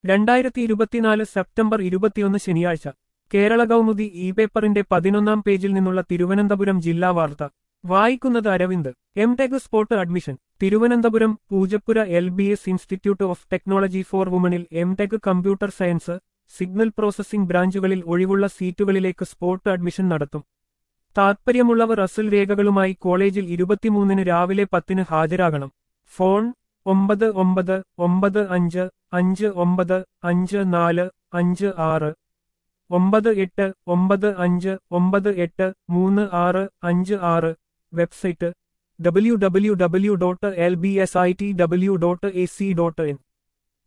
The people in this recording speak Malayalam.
രണ്ടായിരത്തി ഇരുപത്തിനാല് സെപ്റ്റംബർ ഇരുപത്തിയൊന്ന് ശനിയാഴ്ച കേരള കൗമുദി ഇ പേപ്പറിന്റെ പതിനൊന്നാം പേജിൽ നിന്നുള്ള തിരുവനന്തപുരം ജില്ലാ വാർത്ത വായിക്കുന്നത് Aravind M tech spot admission Thiruvananthapuram Poojappura L B S institute of technology for വുമണിൽ M tech computer science signal processing ബ്രാഞ്ചുകളിൽ ഒഴിവുള്ള സീറ്റുകളിലേക്ക് സ്പോട്ട് അഡ്മിഷൻ നടത്തും താൽപ്പര്യമുള്ളവർ അസൽ രേഖകളുമായി കോളേജിൽ ഇരുപത്തിമൂന്നിന് രാവിലെ പത്തിന് ഹാജരാകണം ഫോൺ ഒമ്പത് ഒമ്പത് ഒമ്പത് അഞ്ച് അഞ്ച് ഒമ്പത് അഞ്ച് നാല് അഞ്ച് ആറ് ഒമ്പത് എട്ട് ഒമ്പത് അഞ്ച് ഒമ്പത് എട്ട് മൂന്ന് ആറ് അഞ്ച് ആറ് website W W W dot L B S I T W dot A C dot in